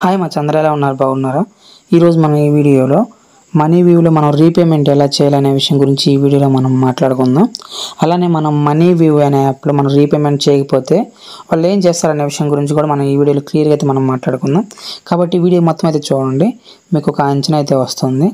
hi మా చంద్ర ఎలా ఉన్నారు బాగున్నారా ఈరోజు మనం ఈ వీడియోలో మనీ వ్యూలో మనం రీపేమెంట్ ఎలా చేయాలనే విషయం గురించి ఈ వీడియోలో మనం మాట్లాడుకుందాం అలానే మనం మనీ వ్యూ అనే యాప్లో మనం రీపేమెంట్ చేయకపోతే వాళ్ళు ఏం చేస్తారనే విషయం గురించి కూడా మనం ఈ వీడియోలో క్లియర్గా అయితే మనం మాట్లాడుకుందాం కాబట్టి ఈ వీడియో మొత్తం అయితే చూడండి మీకు ఒక అంచనా అయితే వస్తుంది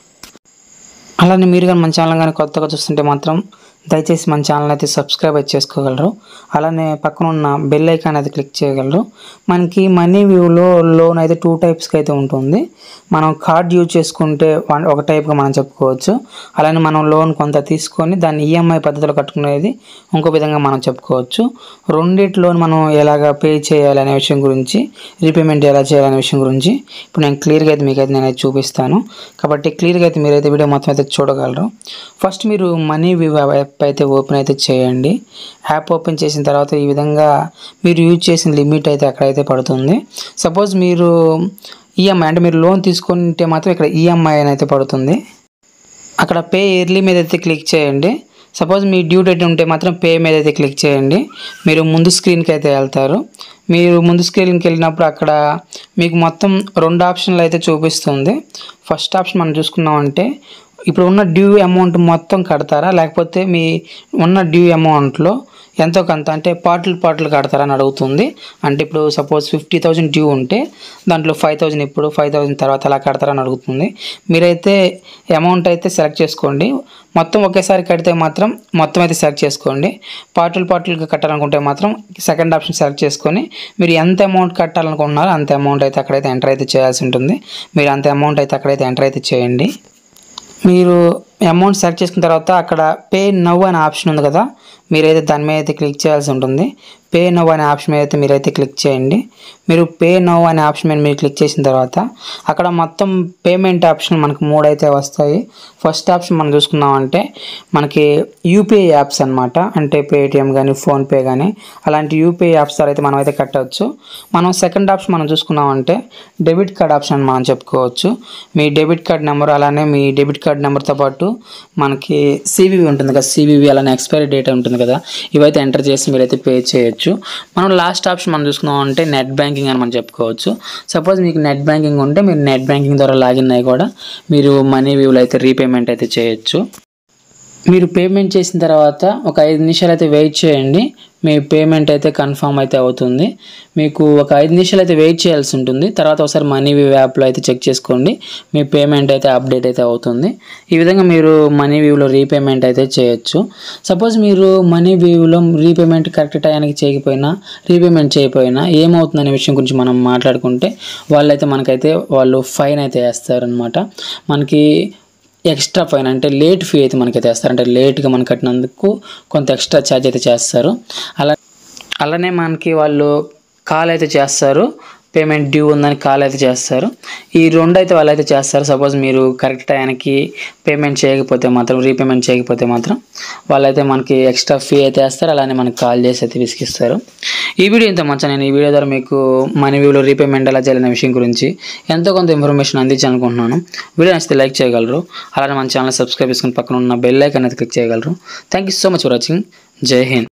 అలానే మీరు కానీ మన ఛానల్ కానీ కొత్తగా చూస్తుంటే మాత్రం దయచేసి మన ఛానల్ అయితే సబ్స్క్రైబ్ అయితే చేసుకోగలరు అలానే పక్కన ఉన్న బెల్ ఐకాన్ అయితే క్లిక్ చేయగలరు మనకి మనీ వ్యూలో లోన్ అయితే టూ టైప్స్కి అయితే ఉంటుంది మనం కార్డ్ యూజ్ చేసుకుంటే వన్ ఒక టైప్గా మనం చెప్పుకోవచ్చు అలానే మనం లోన్ కొంత తీసుకొని దాన్ని ఈఎంఐ పద్ధతిలో కట్టుకునేది ఇంకో విధంగా మనం చెప్పుకోవచ్చు రెండిట్లోని మనం ఎలాగ పే చేయాలి అనే విషయం గురించి రీపేమెంట్ ఎలా చేయాలనే విషయం గురించి ఇప్పుడు నేను క్లియర్గా అయితే మీకు అయితే నేనైతే చూపిస్తాను కాబట్టి క్లియర్గా అయితే మీరైతే వీడియో మొత్తం అయితే చూడగలరు ఫస్ట్ మీరు మనీ వ్యూ యాప్ అయితే ఓపెన్ అయితే చేయండి యాప్ ఓపెన్ చేసిన తర్వాత ఈ విధంగా మీరు యూజ్ చేసిన లిమిట్ అయితే అక్కడైతే పడుతుంది సపోజ్ మీరు ఈఎంఐ అంటే మీరు లోన్ తీసుకుంటే మాత్రం ఇక్కడ ఈఎంఐ అని అయితే పడుతుంది అక్కడ పే ఎర్లీ మీద అయితే క్లిక్ చేయండి సపోజ్ మీ డ్యూ డేట్ ఉంటే మాత్రం పే మీద అయితే క్లిక్ చేయండి మీరు ముందు స్క్రీన్కి అయితే వెళ్తారు మీరు ముందు స్క్రీన్కి వెళ్ళినప్పుడు అక్కడ మీకు మొత్తం రెండు ఆప్షన్లు అయితే చూపిస్తుంది ఫస్ట్ ఆప్షన్ మనం చూసుకున్నామంటే ఇప్పుడు ఉన్న డ్యూ అమౌంట్ మొత్తం కడతారా లేకపోతే మీ ఉన్న డ్యూ అమౌంట్లో ఎంతో కొంత అంటే పార్టులు పార్టులు కడతారని అడుగుతుంది అంటే ఇప్పుడు సపోజ్ ఫిఫ్టీ థౌజండ్ డ్యూ ఉంటే దాంట్లో ఫైవ్ థౌజండ్ ఇప్పుడు ఫైవ్ థౌజండ్ తర్వాత అలా కడతారని అడుగుతుంది మీరైతే అమౌంట్ అయితే సెలెక్ట్ చేసుకోండి మొత్తం ఒకేసారి కడితే మాత్రం మొత్తం అయితే సెలెక్ట్ చేసుకోండి పార్టులు పార్టులుగా కట్టాలనుకుంటే మాత్రం సెకండ్ ఆప్షన్ సెలెక్ట్ చేసుకొని మీరు ఎంత అమౌంట్ కట్టాలనుకుంటున్నారో అంత అమౌంట్ అయితే అక్కడైతే ఎంటర్ అయితే చేయాల్సి ఉంటుంది మీరు అంత అమౌంట్ అయితే అక్కడైతే ఎంటర్ అయితే చేయండి మీరు అమౌంట్ సెలెక్ట్ చేసుకున్న తర్వాత అక్కడ పే నవ్ అనే ఆప్షన్ ఉంది కదా మీరైతే దాని మీద అయితే క్లిక్ చేయాల్సి ఉంటుంది పే నవ్ అనే ఆప్షన్ మీద అయితే మీరైతే క్లిక్ చేయండి మీరు పే నవ్ అనే ఆప్షన్ మీద మీరు క్లిక్ చేసిన తర్వాత అక్కడ మొత్తం పేమెంట్ ఆప్షన్ మనకు మూడు అయితే వస్తాయి ఫస్ట్ ఆప్షన్ మనం చూసుకున్నామంటే మనకి యూపీఐ యాప్స్ అనమాట అంటే పేటిఎం కానీ ఫోన్పే కానీ అలాంటి యూపీఐ యాప్స్ ద్వారా అయితే మనం అయితే కట్టవచ్చు మనం సెకండ్ ఆప్షన్ మనం చూసుకున్నామంటే డెబిట్ కార్డ్ ఆప్షన్ అని మనం చెప్పుకోవచ్చు మీ డెబిట్ కార్డ్ నెంబర్ అలానే మీ డెబిట్ కార్డ్ నెంబర్తో పాటు మనకి సివివి ఉంటుంది కదా సివివి అలానే ఎక్స్పైరీ డేట్ ఉంటుంది కదా ఇవైతే ఎంటర్ చేసి మీరైతే పే చేయొచ్చు మనం లాస్ట్ ఆప్షన్ మనం చూసుకున్నాం అంటే నెట్ బ్యాంకింగ్ అని మనం చెప్పుకోవచ్చు సపోజ్ మీకు నెట్ బ్యాంకింగ్ ఉంటే మీరు నెట్ బ్యాంకింగ్ ద్వారా లాగిన్ అయ్యి కూడా మీరు మనీ వ్యూలో అయితే రీపేమెంట్ అయితే చేయొచ్చు మీరు పేమెంట్ చేసిన తర్వాత ఒక ఐదు నిమిషాలు అయితే వెయిట్ చేయండి మీ పేమెంట్ అయితే కన్ఫర్మ్ అయితే అవుతుంది మీకు ఒక ఐదు నిమిషాలు అయితే వెయిట్ చేయాల్సి ఉంటుంది తర్వాత ఒకసారి మనీ వ్యూ యాప్లో అయితే చెక్ చేసుకోండి మీ పేమెంట్ అయితే అప్డేట్ అయితే అవుతుంది ఈ విధంగా మీరు మనీ వ్యూలో రీపేమెంట్ అయితే చేయొచ్చు సపోజ్ మీరు మనీ వ్యూలో రీపేమెంట్ కరెక్ట్ టైంకి చేయకపోయినా రీపేమెంట్ చేయకపోయినా ఏమవుతుందనే విషయం గురించి మనం మాట్లాడుకుంటే వాళ్ళైతే మనకైతే వాళ్ళు ఫైన్ అయితే వేస్తారనమాట మనకి ఎక్స్ట్రా ఫైన్ అంటే లేట్ ఫీ అయితే మనకి తెస్తారు అంటే లేట్గా మనం కట్టినందుకు కొంత ఎక్స్ట్రా ఛార్జ్ అయితే చేస్తారు అలా అలానే మనకి వాళ్ళు కాల్ అయితే చేస్తారు పేమెంట్ డ్యూ ఉందని కాల్ అయితే చేస్తారు ఈ రెండు అయితే వాళ్ళు అయితే చేస్తారు సపోజ్ మీరు కరెక్ట్ టైంకి పేమెంట్ చేయకపోతే మాత్రం రీపేమెంట్ చేయకపోతే మాత్రం వాళ్ళైతే మనకి ఎక్స్ట్రా ఫీ అయితే వేస్తారు అలానే మనకి కాల్ చేసి అయితే విసిగిస్తారు ఈ వీడియో ఇంత మంచి నేను ఈ వీడియో ద్వారా మీకు మనీ వ్యూలో రీపేమెంట్ ఎలా చేయాలనే విషయం గురించి ఎంతో కొంత ఇన్ఫర్మేషన్ అందించాలనుకుంటున్నాను వీడియో నచ్చితే లైక్ చేయగలరు అలానే మన ఛానల్ సబ్స్క్రైబ్ చేసుకుని పక్కన ఉన్న బెల్ ఐకాన్ అయితే క్లిక్ చేయగలరు thank you so much for watching Jai Hind